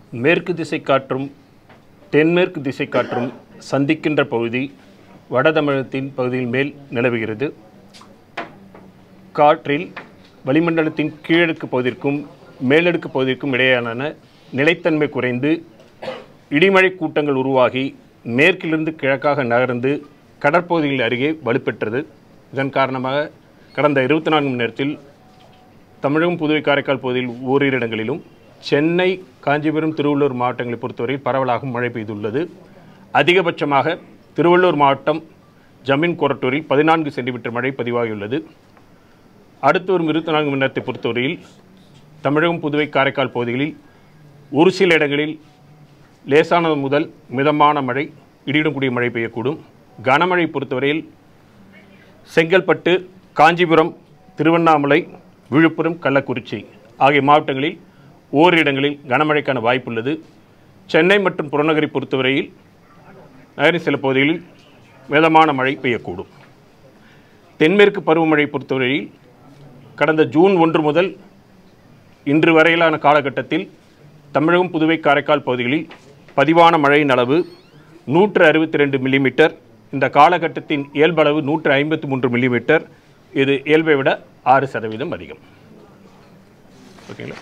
மேற்கு திசை காற்றும் தென்மேற்கு திசை காற்றும் சந்திக்கின்ற பகுதி வட தமிழகத்தின் பகுதியில் மேல் நிலவுகிறது காற்றில் வளிமண்டலத்தின் கீழடுக்கு பகுதிக்கும் மேலடுக்கு பகுதிக்கும் இடையேயான நிலைத்தன்மை குறைந்து இடிமழை கூட்டங்கள் உருவாகி மேற்கிலிருந்து கிழக்காக நகர்ந்து கடற்பகுதிகள் அருகே வலுப்பெற்றது இதன் காரணமாக கடந்த இருபத்தி நான்கு மணி நேரத்தில் தமிழகம் புதுவை காரைக்கால் பகுதியில் ஓரிரு இடங்களிலும் சென்னை காஞ்சிபுரம் திருவள்ளூர் மாவட்டங்களை பொறுத்தவரை பரவலாக மழை பெய்துள்ளது அதிகபட்சமாக திருவள்ளூர் மாவட்டம் ஜமீன் கொரட்டூரில் பதினான்கு சென்டிமீட்டர் மழை பதிவாகியுள்ளது அடுத்து வரும் இருபத்தி நான்கு மணி நேரத்தை பொறுத்தவரையில் தமிழகம் புதுவை காரைக்கால் பகுதிகளில் ஒரு சில இடங்களில் லேசானது முதல் மிதமான மழை இடியுடன் கூடிய மழை பெய்யக்கூடும் கனமழை பொறுத்தவரையில் செங்கல்பட்டு காஞ்சிபுரம் திருவண்ணாமலை விழுப்புரம் கள்ளக்குறிச்சி ஆகிய மாவட்டங்களில் ஓரிரு இடங்களில் கனமழைக்கான வாய்ப்புள்ளது சென்னை மற்றும் புறநகரை பொறுத்தவரையில் நகரின் சில பகுதிகளில் மிதமான மழை பெய்யக்கூடும் தென்மேற்கு பருவமழை பொறுத்தவரையில் கடந்த ஜூன் ஒன்று முதல் இன்று வரையிலான காலகட்டத்தில் தமிழகம் புதுவை காரைக்கால் பகுதிகளில் பதிவான மழையின் அளவு நூற்று அறுபத்தி ரெண்டு மில்லிமீட்டர் இந்த காலகட்டத்தின் இயல்பளவு நூற்று ஐம்பத்தி மூன்று மில்லிமீட்டர் இது இயல்பை விட ஆறு சதவீதம் அதிகம் ஓகேங்களா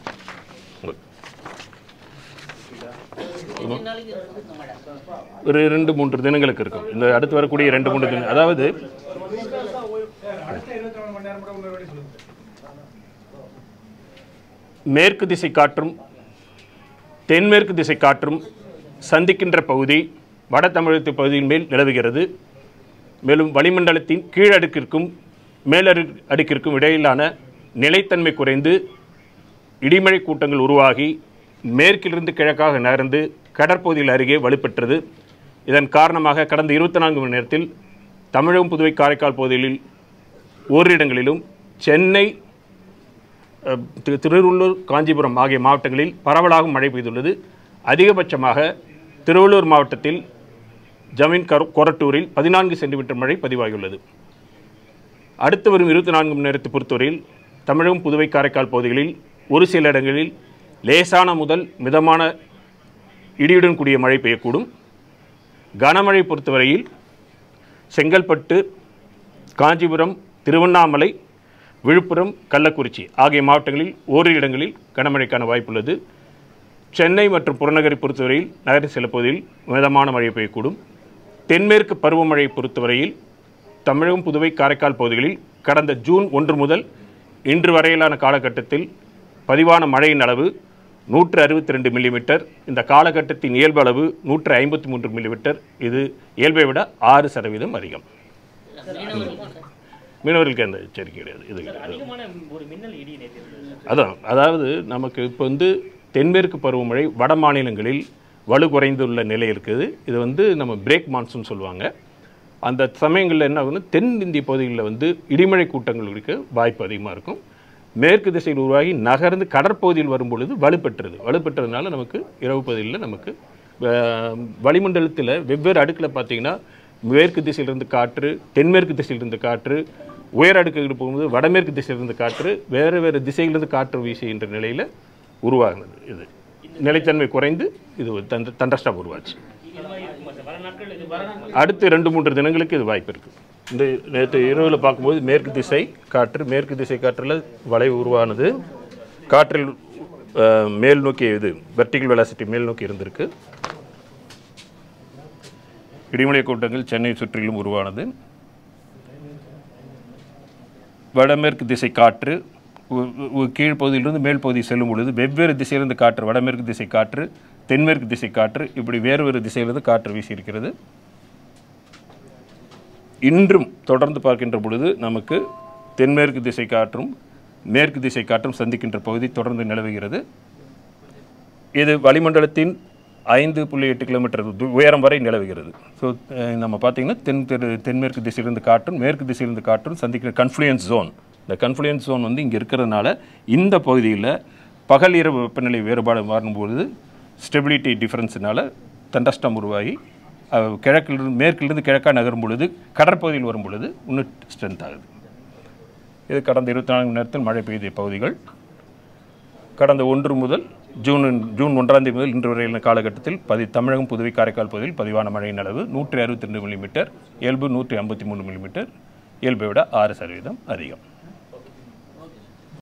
ஒரு ரெண்டு மூன்று தினங்களுக்கு இருக்கும் இந்த அடுத்து வரக்கூடிய ரெண்டு மூன்று தினம் அதாவது மேற்கு திசை காற்றும் தென்மேற்கு திசை காற்றும் சந்திக்கின்ற பகுதி வட தமிழகத்து பகுதியின் மேல் நிலவுகிறது மேலும் வளிமண்டலத்தின் கீழடுக்கிற்கும் மேலடு அடுக்கிற்கும் இடையிலான நிலைத்தன்மை குறைந்து இடிமழை கூட்டங்கள் உருவாகி மேற்கிலிருந்து கிழக்காக நகர்ந்து கடற்பகுதியில் அருகே வலுப்பெற்றது இதன் காரணமாக கடந்த இருபத்தி நான்கு மணி நேரத்தில் தமிழகம் புதுவை காரைக்கால் பகுதிகளில் ஓரிரு இடங்களிலும் சென்னை அஹ், திரு- திருவள்ளூர் காஞ்சிபுரம் ஆகிய மாவட்டங்களில் பரவலாக மழை பெய்துள்ளது அதிகபட்சமாக திருவள்ளூர் மாவட்டத்தில் ஜமீன் கரு கொரட்டூரில் பதினான்கு சென்டிமீட்டர் மழை பதிவாகியுள்ளது அடுத்து வரும் இருபத்தி நான்கு மணி நேரத்தை பொறுத்தவரையில் தமிழகம் புதுவை காரைக்கால் பகுதிகளில் ஒரு சில இடங்களில் லேசான முதல் மிதமான இடியுடன் கூடிய மழை பெய்யக்கூடும் கனமழை பொறுத்தவரையில் செங்கல்பட்டு காஞ்சிபுரம் திருவண்ணாமலை விழுப்புரம் கள்ளக்குறிச்சி ஆகிய மாவட்டங்களில் ஓரிரு இடங்களில் கனமழைக்கான வாய்ப்புள்ளது சென்னை மற்றும் புறநகரை பொறுத்தவரையில் நகரின் சில பகுதியில் மிதமான மழை பெய்யக்கூடும் தென்மேற்கு பருவமழை பொறுத்தவரையில் தமிழகம் புதுவை காரைக்கால் பகுதிகளில் கடந்த ஜூன் ஒன்று முதல் இன்று வரையிலான காலகட்டத்தில் பதிவான மழையின் அளவு நூற்று அறுபத்தி ரெண்டு மில்லிமீட்டர் இந்த காலகட்டத்தின் இயல்பு அளவு நூற்று ஐம்பத்தி மூன்று மில்லிமீட்டர் இது இயல்பை விட ஆறு சதவீதம் அதிகம் மீனவர்களுக்கு எந்த எச்சரிக்கை கிடையாது இது கிடையாது அதிகமான ஒரு மின்னல் இடி நேற்று இருந்தது. அதான் அதாவது நமக்கு இப்போ வந்து தென்மேற்கு பருவமழை வட மாநிலங்களில் வலு குறைந்துள்ள நிலை இருக்குது இது வந்து நம்ம பிரேக் மான்சூன் சொல்லுவாங்க அந்த சமயங்களில் என்ன ஆகுதுன்னா தென் இந்திய பகுதிகளில் வந்து இடிமழை கூட்டங்கள் இருக்க வாய்ப்பு அதிகமாக இருக்கும் மேற்கு திசையில் உருவாகி நகர்ந்து கடற்பகுதியில் வரும்பொழுது வலுப்பெற்றது வலுப்பெற்றதுனால நமக்கு இரவு பகுதியில் நமக்கு அஹ், வளிமண்டலத்தில் வெவ்வேறு அடுக்கில் பார்த்தீங்கன்னா மேற்கு திசையிலிருந்து காற்று தென்மேற்கு திசையிலிருந்து காற்று உயர் அடுக்குகள் போகும்போது வடமேற்கு திசையிலிருந்து காற்று வேறு வேறு திசையிலிருந்து காற்று வீசுகின்ற நிலையில் உருவாகுனது இது நிலைத்தன்மை குறைந்து இது ஒரு தண்ட தண்டஸ்டாப் உருவாச்சு இது மாதிரி இருக்குமா சார் வர நாட்கள் இது வர நாட்கள் அடுத்து ரெண்டு மூன்று தினங்களுக்கு இது வாய்ப்பு இருக்குது இந்த நேற்று இரவில் பார்க்கும்போது மேற்கு திசை காற்று மேற்கு திசை காற்றில் வளைவு உருவானது காற்றில் அஹ், மேல் நோக்கி இது வெர்டிகல் வெலாசிட்டி மேல் நோக்கி இருந்திருக்கு இடிமலை கூட்டங்கள் சென்னை சுற்றிலும் உருவானது வடமேற்கு திசை காற்று உ- உ- கீழ்ப்பகுதியிலிருந்து மேல் பகுதி செல்லும் பொழுது வெவ்வேறு திசையிலிருந்து காற்று வடமேற்கு திசை காற்று தென்மேற்கு திசை காற்று இப்படி வேறு வேறு திசையிலிருந்து காற்று வீசியிருக்கிறது இன்றும் தொடர்ந்து பார்க்கின்ற பொழுது நமக்கு தென்மேற்கு திசை காற்றும் மேற்கு திசை காற்றும் சந்திக்கின்ற பகுதி தொடர்ந்து நிலவுகிறது இது வளிமண்டலத்தின் ஐந்து புள்ளி எட்டு கிலோமீட்டர் து- உயரம் வரை நிலவுகிறது ஸோ நம்ம பார்த்தீங்கன்னா தென் தெரு தென்மேற்கு திசையிலிருந்து காற்றும் மேற்கு திசையிலிருந்து காற்றும் சந்திக்கிற கன்ஃப்ளூயன்ஸ் ஜோன் இந்த கன்ஃப்ளூயன்ஸ் ஜோன் வந்து இங்கே இருக்கிறதுனால இந்த பகுதியில் பகல் இரவு வெப்பநிலை வேறுபாடு மாறும்பொழுது ஸ்டெபிலிட்டி டிஃபரன்ஸ்னால தண்டஸ்டம் உருவாகி அஹ், கிழக்கிலிருந்து மேற்கிலிருந்து கிழக்காக நகரும் பொழுது கடற்பகுதியில் வரும் பொழுது இன்னும் ஸ்ட்ரென்த் ஆகுது இது கடந்த இருபத்தி நான்கு மணி நேரத்தில் மழை பெய்த பகுதிகள் கடந்த ஒன்று முதல் ஜூன் ஜூன் ஒன்றாம் தேதி முதல் இன்று வரையிலான காலகட்டத்தில் பதி தமிழகம் புதுவை காரைக்கால் பகுதியில் பதிவான மழையின் அளவு நூற்றி அறுபத்தி ரெண்டு மில்லிமீட்டர் இயல்பு நூற்றி ஐம்பத்தி மூணு மில்லிமீட்டர் இயல்பை விட ஆறு சதவீதம் அதிகம்